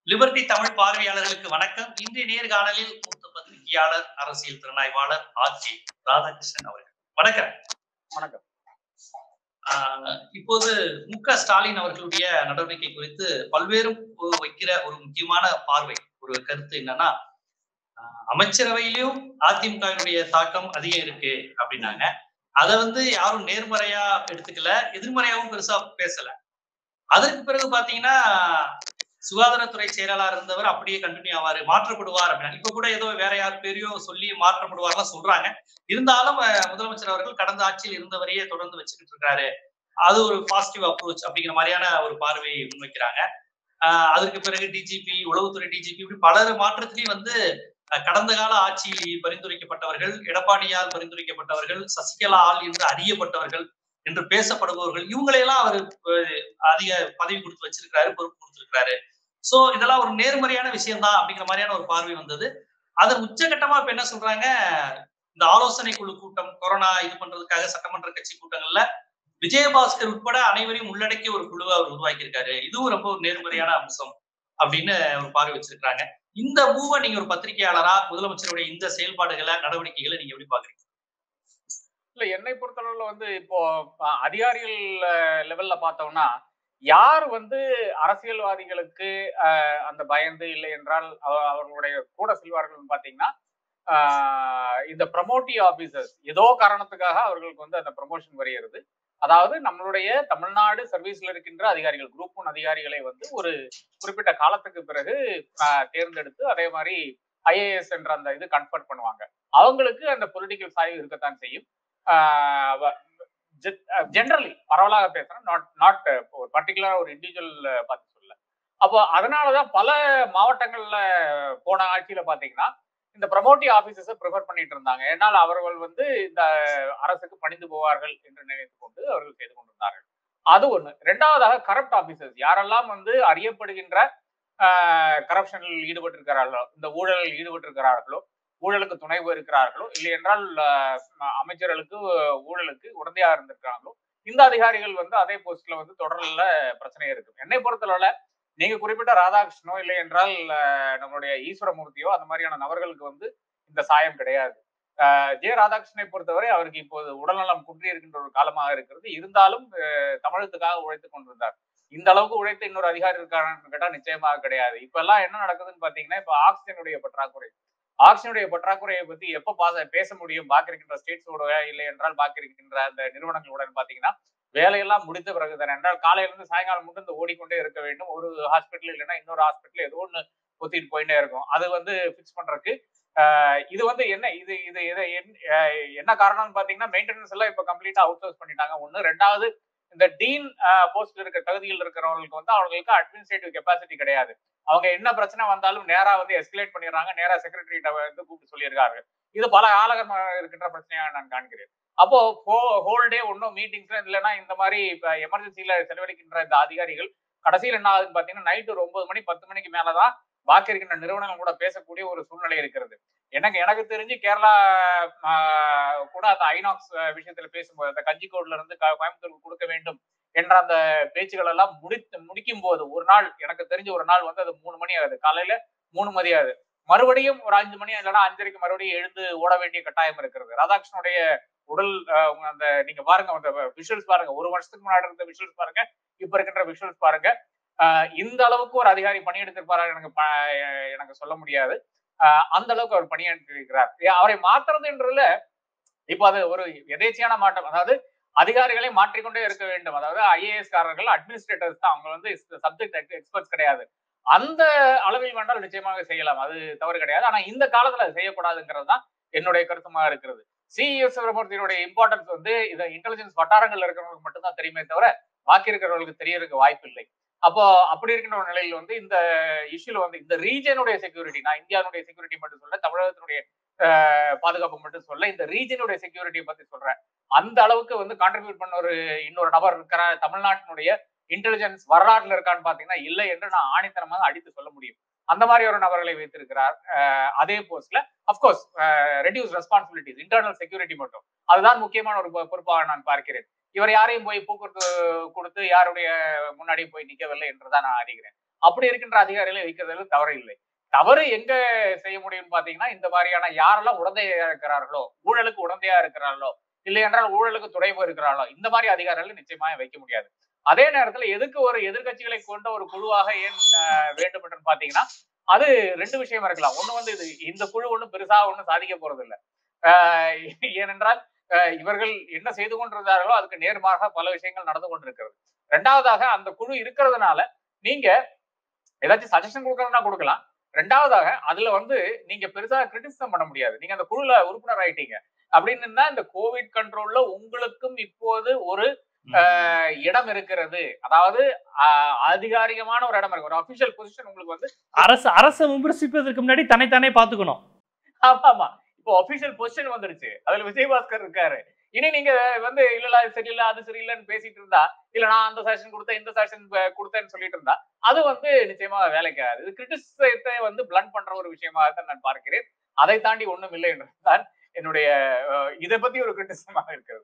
Liberty Tamil பார்வையாளர்களுக்கு வணக்கம் இன்றைய நேர்காணலில் மூத்த பத்திரிகையாளர் அரசியல் திறனாய்வாளர் ஆட்சி ராதாகிருஷ்ணன் அவர்கள் வணக்கம் வணக்கம் ஆஹ் இப்போது மு க ஸ்டாலின் அவர்களுடைய நடவடிக்கை குறித்து பல்வேறு வைக்கிற ஒரு முக்கியமான பார்வை ஒரு கருத்து என்னன்னா ஆஹ் அமைச்சரவையிலும் அதிமுகவினுடைய தாக்கம் அதிகம் இருக்கு அப்படின்னாங்க அதை வந்து யாரும் நேர்மறையா எடுத்துக்கல எதிர்மறையாவும் பெருசா பேசல அதற்கு பிறகு பாத்தீங்கன்னா சுகாதாரத்துறை செயலாளர் இருந்தவர் அப்படியே கண்டினியூ ஆவாரு மாற்றப்படுவார் அப்படின்னா இப்ப கூட ஏதோ வேற யார் பேரையோ சொல்லி மாற்றப்படுவார்லாம் சொல்றாங்க இருந்தாலும் அஹ், முதலமைச்சர் அவர்கள் கடந்த ஆட்சியில் இருந்தவரையே தொடர்ந்து வச்சுக்கிட்டு இருக்காரு அது ஒரு பாசிட்டிவ் அப்ரோச் அப்படிங்கிற மாதிரியான ஒரு பார்வையை முன்வைக்கிறாங்க ஆஹ் அதற்கு பிறகு டிஜிபி உளவுத்துறை டிஜிபி இப்படி பலர் மாற்றத்திலையும் வந்து அஹ், கடந்த கால ஆட்சியில் பரிந்துரைக்கப்பட்டவர்கள் எடப்பாடியால் பரிந்துரைக்கப்பட்டவர்கள் சசிகலா ஆள் என்று அறியப்பட்டவர்கள் என்று பேசப்படுபவர்கள் இவங்களையெல்லாம் அவர் அஹ், அதிக பதவி கொடுத்து வச்சிருக்கிறாரு பொறுப்பு கொடுத்திருக்கிறாரு சோ இதெல்லாம் ஒரு நேர்மறையான விஷயம்தான் அப்படிங்கிற மாதிரியான ஒரு பார்வை வந்தது அதன் உச்சகட்டமா இப்ப என்ன சொல்றாங்க இந்த ஆலோசனை குழு கூட்டம் கொரோனா இது பண்றதுக்காக சட்டமன்ற கட்சி கூட்டங்கள்ல விஜயபாஸ்கர் உட்பட அனைவரையும் உள்ளடக்கிய ஒரு குழுவை அவர் உருவாக்கியிருக்காரு இதுவும் ரொம்ப ஒரு நேர்மறையான அம்சம் அப்படின்னு ஒரு பார்வை வச்சிருக்காங்க இந்த மூவை நீங்க ஒரு பத்திரிகையாளரா முதலமைச்சருடைய இந்த செயல்பாடுகளை நடவடிக்கைகளை நீங்க எப்படி பாக்குறீங்க இல்ல என்னை பொறுத்தளவுல வந்து இப்போ அஹ், அதிகாரிகள் லெவல்ல பார்த்தோம்னா யார் வந்து அரசியல்வாதிகளுக்கு அஹ், அந்த பயந்து இல்லை என்றால் அவ- அவர்களுடைய கூட செல்வார்கள் பாத்தீங்கன்னா ஆஹ், இந்த ப்ரமோட்டிவ் ஆபீசர்ஸ் ஏதோ காரணத்துக்காக அவர்களுக்கு வந்து அந்த ப்ரமோஷன் வருகிறது அதாவது நம்மளுடைய தமிழ்நாடு சர்வீஸ்ல இருக்கின்ற அதிகாரிகள் குரூப் ஒன் அதிகாரிகளை வந்து ஒரு குறிப்பிட்ட காலத்துக்கு பிறகு ஆஹ், தேர்ந்தெடுத்து அதே மாதிரி ஐஏஎஸ் என்ற அந்த இது கன்ஃபர்ட் பண்ணுவாங்க அவங்களுக்கு அந்த பொலிட்டிக்கல் சாய்வு இருக்கத்தான் செய்யும் ஜென்ரலி பரவலாக பேசுறேன் நாட் நாட் ஒரு பர்டிகுலர் ஒரு இண்டிவிஜுவல் பார்த்து சொல்ல அப்போ அதனாலதான் பல மாவட்டங்கள்ல போன ஆட்சியில பாத்தீங்கன்னா இந்த ப்ரமோட்டிவ் ஆபீசர்ஸை ப்ரிஃபர் பண்ணிட்டு இருந்தாங்க ஏன்னால் அவர்கள் வந்து இந்த அரசுக்கு பணிந்து போவார்கள் என்று நினைத்து கொண்டு அவர்கள் செய்து கொண்டிருந்தார்கள் அது ஒண்ணு ரெண்டாவதாக கரப்ட் ஆபீசர்ஸ் யாரெல்லாம் வந்து அறியப்படுகின்ற கரப்ஷனில் ஈடுபட்டிருக்கிறார்களோ இந்த ஊழலில் ஈடுபட்டிருக்கிறார்களோ ஊழலுக்கு துணை இருக்கிறார்களோ இல்லை என்றால் அஹ், அமைச்சர்களுக்கு ஊழலுக்கு உடந்தையாக இருந்திருக்காங்களோ இந்த அதிகாரிகள் வந்து அதே போஸ்ட்ல வந்து தொடர்ல பிரச்சனை இருக்கு என்னை பொறுத்தளவுல நீங்க குறிப்பிட்ட ராதாகிருஷ்ணனோ இல்லை என்றால் அஹ், நம்மளுடைய ஈஸ்வரமூர்த்தியோ அந்த மாதிரியான நபர்களுக்கு வந்து இந்த சாயம் கிடையாது அஹ், ஜெய ராதாகிருஷ்ணனை பொறுத்தவரை அவருக்கு இப்போது உடல்நலம் குன்றி இருக்கின்ற ஒரு காலமாக இருக்கிறது இருந்தாலும் அஹ், தமிழகத்துக்காக உழைத்துக் கொண்டிருந்தார் இந்த அளவுக்கு உழைத்த இன்னொரு அதிகாரி இருக்கான்னு கேட்டா நிச்சயமாக கிடையாது இப்ப எல்லாம் என்ன நடக்குதுன்னு பாத்தீங்கன்னா இப்ப ஆக்சிஜனுடைய பற்றாக்குறை ஆக்சிஜனுடைய பற்றாக்குறையை பத்தி எப்ப பாச பேச முடியும் பாக்கிருக்கின்ற ஸ்டேட்ஸோட இல்லை என்றால் பாக்கிருக்கின்ற அந்த நிறுவனங்களுடன் பாத்தீங்கன்னா வேலையெல்லாம் முடித்த பிறகு தானே என்றால் காலையில இருந்து சாயங்காலம் மட்டும் இந்த ஓடிக்கொண்டே இருக்க வேண்டும் ஒரு ஹாஸ்பிட்டல் இல்லைன்னா இன்னொரு ஹாஸ்பிட்டல் ஏதோ ஒண்ணு ஒத்திட்டு போயிட்டே இருக்கும் அது வந்து ஃபிக்ஸ் பண்றதுக்கு ஆஹ் இது வந்து என்ன இது இது இதை என்- ஆஹ் என்ன காரணம்னு பாத்தீங்கன்னா மெயின்டெனன்ஸ் எல்லாம் இப்ப கம்ப்ளீட்டா அவுட் சோர்ஸ் பண்ணிட்டாங்க ஒண்ணு ரெண்டாவது இந்த டீன் போஸ்ட் இருக்க தகுதியில் இருக்கிறவங்களுக்கு வந்து அவங்களுக்கு அட்மினிஸ்ட்ரேட்டிவ் கெப்பாசிட்டி கிடையாது அவங்க என்ன பிரச்சனை வந்தாலும் நேரா வந்து எஸ்கலேட் பண்ணிடுறாங்க நேரா செக்ரட்டரிட்ட வந்து கூப்பிட்டு சொல்லியிருக்காங்க இது பல காலகட்டமாக இருக்கின்ற பிரச்சனையாக நான் காண்கிறேன் அப்போ ஹோல் டே ஒன்றும் மீட்டிங்ஸ்ல இல்லைன்னா இந்த மாதிரி இப்ப எமர்ஜென்சில செலவழிக்கின்ற இந்த அதிகாரிகள் கடைசியில் என்ன ஆகுதுன்னு பாத்தீங்கன்னா நைட்டு ஒரு ஒன்பது மணி பத்து மணிக்கு மேலதான் பாக்கி இருக்கின்ற நிறுவனங்கள் கூட பேசக்கூடிய ஒரு சூழ்நிலை இருக்கிறது எனக்கு எனக்கு தெரிஞ்சு கேரளா ஆஹ், கூட அந்த ஐநாக்ஸ் விஷயத்துல பேசும்போது அந்த கஞ்சிக்கோடுல இருந்து க- கோயம்புத்தூருக்கு கொடுக்க வேண்டும் என்ற அந்த பேச்சுகள் எல்லாம் முடித்து முடிக்கும் போது ஒரு நாள் எனக்கு தெரிஞ்ச ஒரு நாள் வந்து அது மூணு மணி ஆகுது காலையில மூணு மணி ஆகுது மறுபடியும் ஒரு அஞ்சு மணி இல்லைன்னா அஞ்சரைக்கு மறுபடியும் எழுந்து ஓட வேண்டிய கட்டாயம் இருக்கிறது ராதாகிருஷ்ணனுடைய உடல் ஆஹ், உங்க அந்த நீங்க பாருங்க அந்த விஷுவல்ஸ் பாருங்க ஒரு வருஷத்துக்கு முன்னாடி இருந்த விஷுவல்ஸ் பாருங்க இப்ப இருக்கின்ற விஷுவல்ஸ் பாருங்க ஆஹ், இந்த அளவுக்கு ஒரு அதிகாரி பணியெடுத்திருப்பாரா எனக்கு ப- எனக்கு சொல்ல முடியாது ஆஹ், அந்த அளவுக்கு அவர் பணியாற்றிருக்கிறார் ஏ, அவரை மாத்துறதுன்றதுல இப்போ அது ஒரு எதேச்சியான மாற்றம் அதாவது அதிகாரிகளை மாற்றிக்கொண்டே இருக்க வேண்டும் அதாவது ஐஏஎஸ் காரர்கள் அட்மினிஸ்ட்ரேட்டர்ஸ் தான் அவங்க வந்து சப்ஜெக்ட் எக்ஸ்பர்ட்ஸ் கிடையாது அந்த அளவில் வேண்டால் நிச்சயமாக செய்யலாம் அது தவறு கிடையாது ஆனா இந்த காலத்துல அது செய்யக்கூடாதுங்கிறது தான் என்னுடைய கருத்துமா இருக்கிறது சிஎஸ் சிவமூர்த்தியினுடைய இம்பார்ட்டன்ஸ் வந்து இந்த இன்டெலிஜென்ஸ் வட்டாரங்கள் இருக்கிறவங்களுக்கு மட்டும்தான் தெரியுமே தவிர பாக்கி இருக்கிறவர்களுக்கு தெரியறதுக்கு வாய்ப்பு இல்லை அப்போ அப்படி இருக்கின்ற ஒரு நிலையில் வந்து இந்த இஷ்யூல வந்து இந்த ரீஜனுடைய செக்யூரிட்டி நான் இந்தியாவுடைய செக்யூரிட்டி மட்டும் சொல்ல தமிழகத்தினுடைய அஹ், பாதுகாப்பு மட்டும் சொல்ல இந்த ரீஜனுடைய செக்யூரிட்டியை பத்தி சொல்றேன் அந்த அளவுக்கு வந்து கான்ட்ரிபியூட் பண்ண ஒரு இன்னொரு நபர் இருக்கிற தமிழ்நாட்டினுடைய இன்டெலிஜென்ஸ் வரலாற்றுல இருக்கான்னு பாத்தீங்கன்னா இல்லை என்று நான் ஆணித்தனமாக அடித்து சொல்ல முடியும் அந்த மாதிரி ஒரு நபர்களை வைத்திருக்கிறார் அஹ், அதே போஸ்ட்ல of course reduce responsibilities internal security மட்டும் அதுதான் முக்கியமான ஒரு பொ- பொறுப்பாக நான் பார்க்கிறேன் இவர் யாரையும் போய் போக்குவரத்து கொடுத்து யாருடைய முன்னாடி போய் நிக்கவில்லை என்றுதான் நான் அறிகிறேன் அப்படி இருக்கின்ற அதிகாரிகளை வைக்கிறதுல தவறு இல்லை தவறு எங்க செய்ய முடியும்னு பாத்தீங்கன்னா இந்த மாதிரியான யாரெல்லாம் உடந்தையா இருக்கிறார்களோ ஊழலுக்கு உடந்தையா இருக்கிறார்களோ இல்லை என்றால் ஊழலுக்கு துணைவு இருக்கிறார்களோ இந்த மாதிரி அதிகாரிகளை நிச்சயமாக வைக்க முடியாது அதே நேரத்துல எதுக்கு ஒரு எதிர்க்கட்சிகளை கொண்ட ஒரு குழுவாக ஏன் அஹ், வேண்டும் என்று பாத்தீங்கன்னா அது ரெண்டு விஷயம் இருக்கலாம் ஒண்ணு வந்து இது இந்த குழு ஒண்ணும் பெருசா ஒண்ணும் சாதிக்க போறது இல்லை ஆஹ் ஏனென்றால் ஆஹ் இவர்கள் என்ன செய்து கொண்டிருந்தார்களோ அதுக்கு நேர்மாறாக பல விஷயங்கள் நடந்து கொண்டிருக்கிறது ரெண்டாவதாக அந்த குழு இருக்கிறதுனால நீங்க ஏதாச்சும் சஜஷன் கொடுக்கறதுனா கொடுக்கலாம் ரெண்டாவதாக அதுல வந்து நீங்க பெருசா கிரிட்டிசிசம் பண்ண முடியாது நீங்க அந்த குழுல உறுப்பினர் ஆயிட்டீங்க அப்படின்னா இந்த கோவிட் கண்ட்ரோல்ல உங்களுக்கும் இப்போது ஒரு ஆஹ், இடம் இருக்கிறது அதாவது ஆஹ், அதிகாரிகமான ஒரு இடம் இருக்கு ஒரு அபிஷியல் பொசிஷன் உங்களுக்கு வந்து அரசு அரசை விமர்சிப்பதற்கு முன்னாடி தன்னைத்தானே பார்த்துக்கணும் ஆமா ஆமா இப்போ அபிஷியல் பொசிஷன் வந்துருச்சு அதுல விஜயபாஸ்கர் இருக்காரு இனி நீங்க வந்து இல்ல அது சரியில்லை அது சரியில்லைன்னு பேசிட்டு இருந்தா இல்ல நான் அந்த செஷன் கொடுத்தேன் இந்த செஷன் கொடுத்தேன்னு சொல்லிட்டு இருந்தா அது வந்து நிச்சயமா வேலைக்கு ஆகாது இது கிரிட்டிசத்தை வந்து பிளண்ட் பண்ற ஒரு விஷயமாக தான் நான் பார்க்கிறேன் அதை தாண்டி ஒண்ணும் இல்லை என்றுதான் என்னுடைய அஹ், இதை பத்தி ஒரு கிரிட்டிசமாக இருக்கிறது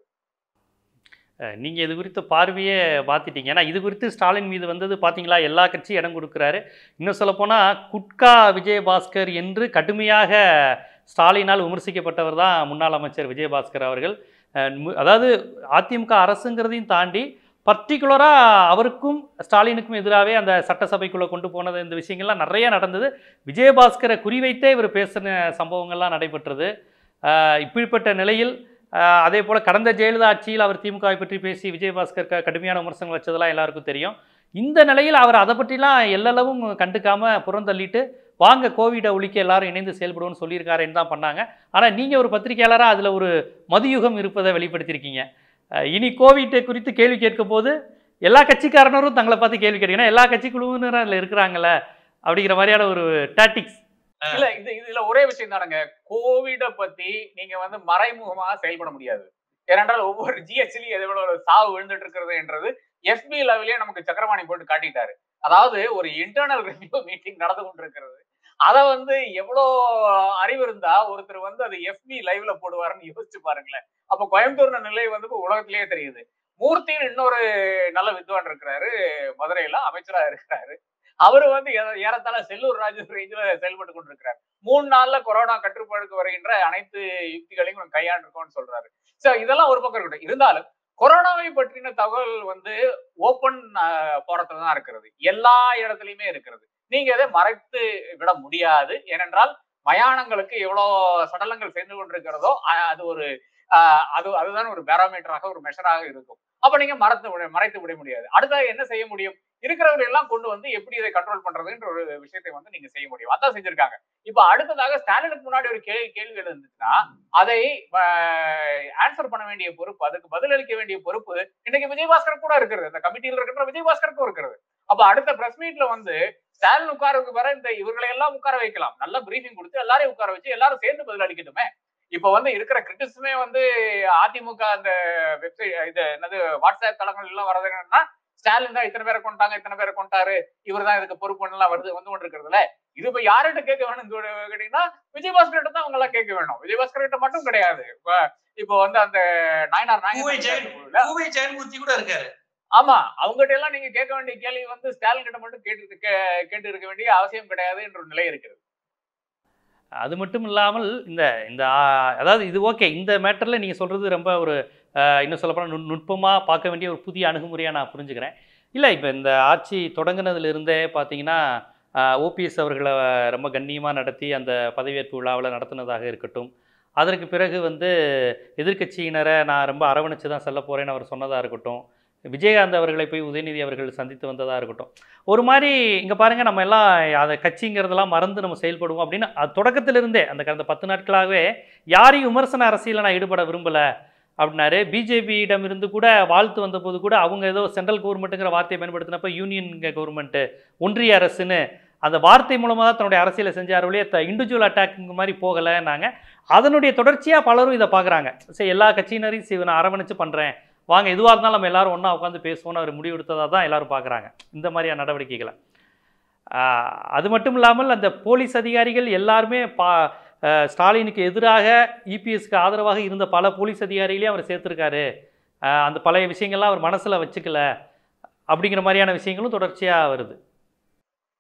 அஹ் நீங்க இது குறித்த பார்வையே மாத்திட்டீங்க ஏன்னா இது குறித்து ஸ்டாலின் மீது வந்தது பாத்தீங்களா எல்லா கட்சியும் இடம் கொடுக்குறாரு இன்னும் சொல்லப்போனா குட்கா விஜயபாஸ்கர் என்று கடுமையாக ஸ்டாலினால் விமர்சிக்கப்பட்டவர் தான் முன்னாள் அமைச்சர் விஜயபாஸ்கர் அவர்கள் அஹ் மு- அதாவது அதிமுக அரசுங்கிறதையும் தாண்டி பர்டிகுலராக அவருக்கும் ஸ்டாலினுக்கும் எதிராகவே அந்த சட்டசபைக்குள்ளே கொண்டு போனது இந்த விஷயங்கள்லாம் நிறைய நடந்தது விஜயபாஸ்கரை குறிவைத்தே இவர் பேசின சம்பவங்கள்லாம் நடைபெற்றது அஹ் இப்படிப்பட்ட நிலையில் ஆஹ் அதே போல் கடந்த ஜெயலலிதா ஆட்சியில் அவர் திமுகவை பற்றி பேசி விஜயபாஸ்கர் க- கடுமையான விமர்சனங்கள் வச்சதெல்லாம் எல்லாருக்கும் தெரியும் இந்த நிலையில் அவர் அதை பற்றிலாம் எல்லளவும் கண்டுக்காம புறந்தள்ளிட்டு வாங்க கோவிடை ஒழிக்க எல்லாரும் இணைந்து செயல்படுவோம்னு சொல்லியிருக்காருன்னு தான் பண்ணாங்க ஆனால் நீங்கள் ஒரு பத்திரிகையாளராக அதில் ஒரு மதியுகம் இருப்பதை வெளிப்படுத்தியிருக்கீங்க ஆஹ் இனி கோவிட்டை குறித்து கேள்வி கேட்கும் போது எல்லா கட்சிக்காரனரும் தங்களை பார்த்து கேள்வி கேட்கணும் எல்லா கட்சி குழுவினரும் அதில் இருக்கிறாங்கல்ல அப்படிங்கிற மாதிரியான ஒரு டாட்டிக்ஸ் இல்ல இது இதுல ஒரே விஷயம் தானுங்க கோவிட பத்தி நீங்க வந்து மறைமுகமா செயல்பட முடியாது ஏனென்றால் ஒவ்வொரு ஜிஹெச்லயும் எவ்வளவு ஒரு சாவு விழுந்துட்டு இருக்கிறது என்றது எஃபி லெவலே நமக்கு சக்கரவாணி போட்டு காட்டிட்டாரு அதாவது ஒரு இன்டர்னல் ரிவ்யூ மீட்டிங் நடந்து கொண்டிருக்கிறது அத வந்து எவ்வளோ அறிவு இருந்தா ஒருத்தர் வந்து அது எஃபி லைவ்ல போடுவாருன்னு யோசிச்சு பாருங்களேன் அப்ப கோயம்புத்தூர் நிலை வந்து இப்ப உலகத்திலேயே தெரியுது மூர்த்தின்னு இன்னொரு நல்ல வித்வான் இருக்கிறாரு மதுரையில அமைச்சரா இருக்கிறாரு அவரு வந்து ஏற- ஏறத்தாழ செல்லூர் ராஜு ரேஞ்சில செயல்பட்டு கொண்டிருக்கிறார் மூணு நாள்ல கொரோனா கட்டுப்பாடுக்கு வருகின்ற அனைத்து யுக்திகளையும் கையாண்டிருக்கோம்னு சொல்றாரு சோ இதெல்லாம் ஒரு பக்கம் இருக்கட்டும் இருந்தாலும் கொரோனாவை பற்றின தகவல் வந்து ஓப்பன் போறதுல தான் இருக்கிறது எல்லா இடத்துலயுமே இருக்கிறது நீங்க இதை மறைத்து விட முடியாது ஏனென்றால் மயானங்களுக்கு எவ்வளவு சடலங்கள் சேர்ந்து கொண்டிருக்கிறதோ அ- அது ஒரு ஆஹ், அது அதுதான் ஒரு பேரோமீட்டராக ஒரு மெஷராக இருக்கும் அப்ப நீங்க மறத்து விட மறைத்து விட முடியாது அடுத்தது என்ன செய்ய முடியும் இருக்கிறவங்க எல்லாம் கொண்டு வந்து எப்படி இதை கண்ட்ரோல் பண்றதுன்ற ஒரு விஷயத்தை வந்து நீங்க செய்ய முடியும் அதான் செஞ்சிருக்காங்க இப்ப அடுத்ததாக ஸ்டாலினுக்கு முன்னாடி ஒரு கேள்வி கேள்வி இருந்துச்சுன்னா அதை ஆன்சர் பண்ண வேண்டிய பொறுப்பு அதுக்கு பதிலளிக்க வேண்டிய பொறுப்பு இன்னைக்கு விஜயபாஸ்கர் கூட இருக்கிறது இந்த கமிட்டியில் இருக்கிற விஜயபாஸ்கருக்கும் இருக்கிறது அப்ப அடுத்த பிரஸ் மீட்ல வந்து ஸ்டாலின் உட்காரவுக்கு வர இந்த இவர்களை எல்லாம் உட்கார வைக்கலாம் நல்ல பிரீஃபிங் கொடுத்து எல்லாரையும் உட்கார வச்சு எல்லாரும் சேர்ந்து பதில் அளிக்கட்டுமே இப்ப வந்து இருக்கிற கிரிட்டிசிசமே வந்து அதிமுக அந்த வெப்சைட் இது என்னது வாட்ஸ்அப் தளங்கள் எல்லாம் வரது என்னன்னா ஸ்டாலின் தான் இத்தனை பேரை கொண்டாங்க இத்தனை பேரை கொண்டாரு இவர் தான் இதுக்கு பொறுப்பு எல்லாம் வருது வந்து கொண்டிருக்கிறதுல இது இப்ப யார்கிட்ட கேட்க வேணும் கேட்டீங்கன்னா விஜயபாஸ்கர் தான் அவங்க எல்லாம் கேட்க வேணும் விஜயபாஸ்கர் கிட்ட மட்டும் கிடையாது இப்ப இப்போ வந்து அந்த நாயனார் பூவை ஜெயன் நாயனார் பூவை ஜெயன்மூர்த்தி கூட இருக்காரு ஆமா அவங்ககிட்ட எல்லாம் நீங்க கேட்க வேண்டிய கேள்வி வந்து ஸ்டாலின் கிட்ட மட்டும் கேட்டு கே- கேட்டு இருக்க வேண்டிய அவசியம் கிடையாது என்ற ஒரு நிலை இருக்கிறது அது மட்டும் இல்லாமல் இந்த இந்த ஆ, அதாவது இது ஓகே இந்த மேட்டரில் நீங்கள் சொல்கிறது ரொம்ப ஒரு ஆ, இன்னும் சொல்லப்போனால் நுட் நுட்பமாக பார்க்க வேண்டிய ஒரு புதிய அணுகுமுறையாக நான் புரிஞ்சுக்கிறேன் இல்லை இப்போ இந்த ஆட்சி தொடங்குனதுலேருந்தே பார்த்தீங்கன்னா ஓபிஎஸ் அவர்களை ரொம்ப கண்ணியமாக நடத்தி அந்த பதவியேற்பு விழாவில் நடத்தினதாக இருக்கட்டும் அதற்கு பிறகு வந்து எதிர்க்கட்சியினரை நான் ரொம்ப அரவணைச்சு தான் செல்ல போகிறேன்னு அவர் சொன்னதாக இருக்கட்டும் விஜயகாந்த் அவர்களை போய் உதயநிதி அவர்கள் சந்தித்து வந்ததாக இருக்கட்டும் ஒரு மாதிரி இங்கே பாருங்கள் நம்ம எல்லாம் அந்த கட்சிங்கிறதெல்லாம் மறந்து நம்ம செயல்படுவோம் அப்படின்னு அது தொடக்கத்திலிருந்தே அந்த கடந்த பத்து நாட்களாகவே யாரையும் விமர்சன அரசியலில் நான் ஈடுபட விரும்பலை அப்படின்னாரு பிஜேபியிடம் இருந்து கூட வாழ்த்து வந்தபோது கூட அவங்க ஏதோ சென்ட்ரல் கவர்மெண்ட்டுங்கிற வார்த்தையை பயன்படுத்தினப்ப யூனியன் கவர்மெண்ட்டு ஒன்றிய அரசுன்னு அந்த வார்த்தை மூலமாக தான் தன்னுடைய அரசியலை செஞ்சார் ஒழிய இண்டிவிஜுவல் அட்டாக்குங்க மாதிரி போகலைன்னாங்க அதனுடைய தொடர்ச்சியாக பலரும் இதை பார்க்குறாங்க சரி எல்லா கட்சியினரையும் சரி நான் அரவணைச்சு பண்ணுறேன் வாங்க எதுவாக இருந்தாலும் நம்ம எல்லாரும் ஒன்றா உட்காந்து பேசுவோம்னு அவர் முடிவெடுத்ததாக தான் எல்லாரும் பார்க்குறாங்க இந்த மாதிரியான நடவடிக்கைகளை ஆஹ் அது மட்டும் இல்லாமல் அந்த போலீஸ் அதிகாரிகள் எல்லாருமே பா ஆஹ் ஸ்டாலினுக்கு எதிராக இபிஎஸ்க்கு ஆதரவாக இருந்த பல போலீஸ் அதிகாரிகளையும் அவர் சேர்த்துருக்காரு ஆஹ் அந்த பழைய விஷயங்கள்லாம் அவர் மனசில் வச்சுக்கல அப்படிங்கிற மாதிரியான விஷயங்களும் தொடர்ச்சியாக வருது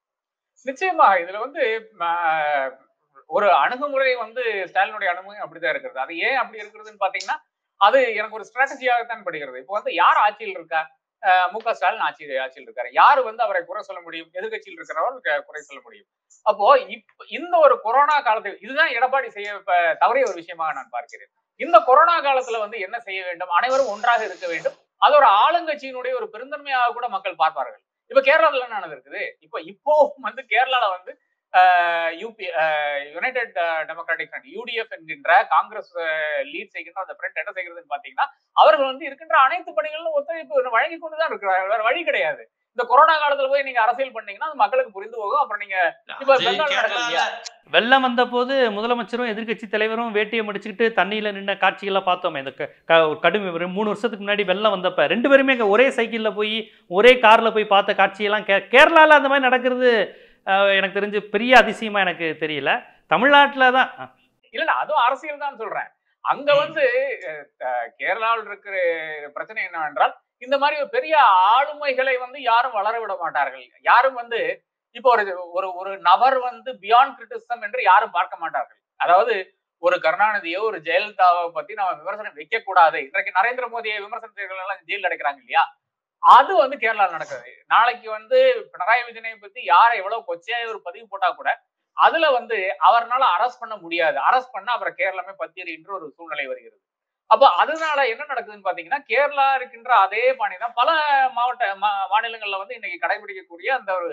நிச்சயமா இதுல வந்து ஆஹ், ஒரு அணுகுமுறை வந்து ஸ்டாலினுடைய அணுகுமுறை அப்படிதான் இருக்கிறது அது ஏன் அப்படி இருக்கிறதுன்னு பாத்தீங்கன்னா அது எனக்கு ஒரு ஸ்ட்ராட்டஜியாகத்தான் படுகிறது இப்போ வந்து யார் ஆட்சியில் இருக்கா ஆஹ், மு க ஸ்டாலின் ஆட்சி ஆட்சியில் இருக்காரு யாரு வந்து அவரை குறை சொல்ல முடியும் எதிர்கட்சியில் இருக்கிறவர் க- குறை சொல்ல முடியும் அப்போ இப்ப இந்த ஒரு கொரோனா காலத்தில் இதுதான் எடப்பாடி செய்ய இப்ப தவறிய ஒரு விஷயமாக நான் பார்க்கிறேன் இந்த கொரோனா காலத்துல வந்து என்ன செய்ய வேண்டும் அனைவரும் ஒன்றாக இருக்க வேண்டும் அது ஒரு ஆளுங்கட்சியினுடைய ஒரு பெருந்தன்மையாக கூட மக்கள் பார்ப்பார்கள் இப்ப கேரளால என்ன நடந்திருக்குது இப்ப இப்போ வந்து கேரளால வந்து யூபி யுனைடெட் டெமோக்ராட்டிக் ஃப்ரண்ட் யூடிஎஃப் என்கின்ற காங்கிரஸ் லீட் செய்கின்ற அந்த ஃப்ரண்ட் என்ன செய்கிறதுன்னு பாத்தீங்கன்னா அவர்கள் வந்து இருக்கின்ற அனைத்து பணிகளிலும் ஒத்துழைப்பு வழங்கி கொண்டுதான் இருக்கிறார்கள் வேற வழி கிடையாது இந்த கொரோனா காலத்துல போய் நீங்க அரசியல் பண்ணீங்கன்னா அது மக்களுக்கு புரிந்து போகும் அப்புறம் நீங்க இப்ப அது பெங்கால் கேரளால நடக்குது வெள்ளம் வந்தபோது முதலமைச்சரும் எதிர்க்கட்சி தலைவரும் வேட்டியை முடிச்சுக்கிட்டு தண்ணியில நின்ன காட்சிகள்லாம் பார்த்தோமே இந்த க- க- கடும் ஒரு மூணு வருஷத்துக்கு முன்னாடி வெள்ளம் வந்தப்ப ரெண்டு பேருமே இங்க ஒரே சைக்கிள்ல போய் ஒரே கார்ல போய் பார்த்த காட்சியெல்லாம் கே கேரளால அந்த மாதிரி நடக்கிறது அஹ், எனக்கு தெரிஞ்சு பெரிய அதிசயமா எனக்கு தெரியல தமிழ்நாட்டில் தான் அஹ், இல்ல இல்ல அதுவும் அரசியல் தான் சொல்றேன் அங்க வந்து அஹ், அஹ், கேரளாவில் இருக்கிற பிரச்சனை என்னவென்றால் இந்த மாதிரி ஒரு பெரிய ஆளுமைகளை வந்து யாரும் வளர விட மாட்டார்கள் யாரும் வந்து இப்போ ஒரு ஒரு ஒரு நபர் வந்து பியாண்ட் கிரிட்டிசிசம் என்று யாரும் பார்க்க மாட்டார்கள் அதாவது ஒரு கருணாநிதியோ ஒரு ஜெயலலிதாவை பத்தி நம்ம விமர்சனம் வைக்க கூடாது இன்றைக்கு நரேந்திர மோடியை விமர்சனம் செய்யறவங்க எல்லாம் ஜெயில அடைக்கிறாங்க இல்லையா அது வந்து கேரளால நடக்குது நாளைக்கு வந்து பினராயி விஜயனை பத்தி யாரை எவ்வளவு கொச்சையா ஒரு பதிவு போட்டா கூட அதுல வந்து அவர்னால அரெஸ்ட் பண்ண முடியாது அரெஸ்ட் பண்ணா அப்புறம் கேரளமே பத்தியறின்ற ஒரு சூழ்நிலை வருகிறது அப்போ அதனால என்ன நடக்குதுன்னு பாத்தீங்கன்னா கேரளா இருக்கின்ற அதே பாணி தான் பல மாவட்ட மா- மாநிலங்கள்ல வந்து இன்னைக்கு கடைபிடிக்கக்கூடிய அந்த ஒரு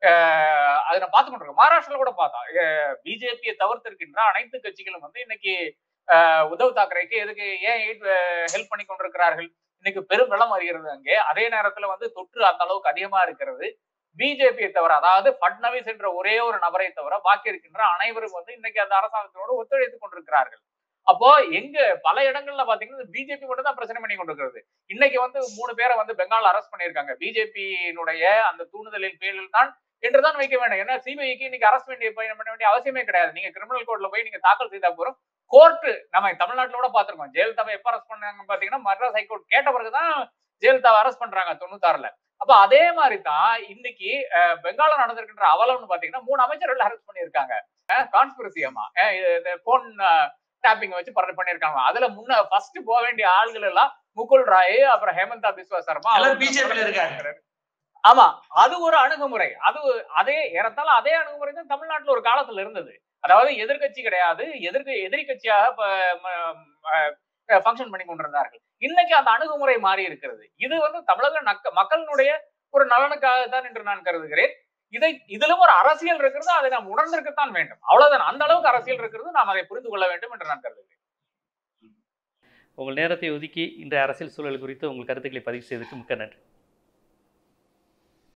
அஹ், அதை நான் பார்த்து கொண்டிருக்கோம் மகாராஷ்டிரால கூட பார்த்தோம் பிஜேபியை தவிர்த்து இருக்கின்ற அனைத்து கட்சிகளும் வந்து இன்னைக்கு அஹ், உத்தவ் தாக்கரேக்கு எதுக்கு ஏன் ஹெல்ப் பண்ணி கொண்டிருக்கிறார்கள் இன்னைக்கு பெரும் வெள்ளம் வருகிறது அங்கே அதே நேரத்துல வந்து தொற்று அந்த அளவுக்கு அதிகமா இருக்கிறது பிஜேபியை தவிர அதாவது பட்னவிஸ் என்ற ஒரே ஒரு நபரை தவிர பாக்கி இருக்கின்ற அனைவரும் வந்து இன்னைக்கு அந்த அரசாங்கத்தோடு ஒத்துழைத்து கொண்டிருக்கிறார்கள் அப்போ எங்க பல இடங்கள்ல பாத்தீங்கன்னா பிஜேபி மட்டும் தான் பிரச்சனை பண்ணி கொண்டிருக்கிறது இன்னைக்கு வந்து மூணு பேரை வந்து பெங்கால் அரெஸ்ட் பண்ணியிருக்காங்க பிஜேபியினுடைய அந்த தூண்டுதலின் பேரில் தான் என்றுதான் வைக்க வேண்டும் ஏன்னா சிபிஐக்கு இன்னைக்கு அரெஸ்ட் வேண்டிய பயணம் பண்ண வேண்டிய அவசியமே கிடையாது நீங்க கிரிமினல் கோர்ட்ல போய் நீங்க தாக்கல் செய்தா போறோம் கோர்ட் நம்ம தமிழ்நாட்டுல கூட பாத்திருக்கோம் ஜெயலலிதாவை எப்ப அரெஸ்ட் பண்ணாங்க பாத்தீங்கன்னா மദ്രാஸ் ஹைகோர்ட் கேட்ட பிறகுதான் ஜெயலலிதாவை அரெஸ்ட் பண்றாங்க தொண்ணூத்தாறுல அப்ப அதே மாதிரி தான் இன்னைக்கு அஹ், பெங்கால்ல நடந்திருக்கின்ற அவலம்னு பாத்தீங்கன்னா மூணு அமைச்சர்கள் அரெஸ்ட் பண்ணியிருக்காங்க கான்ஸ்பிரசி அம்மா இந்த போன் டேப்பிங் வச்சு பண்ண- பண்ணியிருக்காங்க அதுல முன்ன ஃபர்ஸ்ட் போக வேண்டிய ஆள்கள் எல்லாம் முகுல் ராய் அப்புறம் ஹேமந்தா பிஸ்வா சர்மா எல்லாரும் அவங்க பிஜேபியில இருக்காங்க ஆமா அது ஒரு அணுகுமுறை அது அதே ஏறத்தாழ அதே அணுகுமுறை தான் தமிழ்நாட்டுல ஒரு காலத்துல இருந்தது அதாவது எதிர்க்கட்சி கிடையாது எதிர்க்க எதிரி கட்சியாக ஃபங்க்ஷன் பண்ணி கொண்டிருந்தார்கள் இன்னைக்கு அந்த அணுகுமுறை மாறி இருக்கிறது இது வந்து தமிழக நக்க மக்களினுடைய ஒரு நலனுக்காக தான் என்று நான் கருதுகிறேன் இதை இதிலும் ஒரு அரசியல் இருக்கிறது அதை நாம் உணர்ந்திருக்கத்தான் வேண்டும் அவ்வளவுதான் அந்த அளவுக்கு அரசியல் இருக்கிறது நாம் அதை புரிந்து கொள்ள வேண்டும் என்று நான் கருதுகிறேன் உங்கள் நேரத்தை ஒதுக்கி இன்றைய அரசியல் சூழல் குறித்து உங்கள் கருத்துக்களை பதிவு செய்ததுக்கு மிக்க நன்றி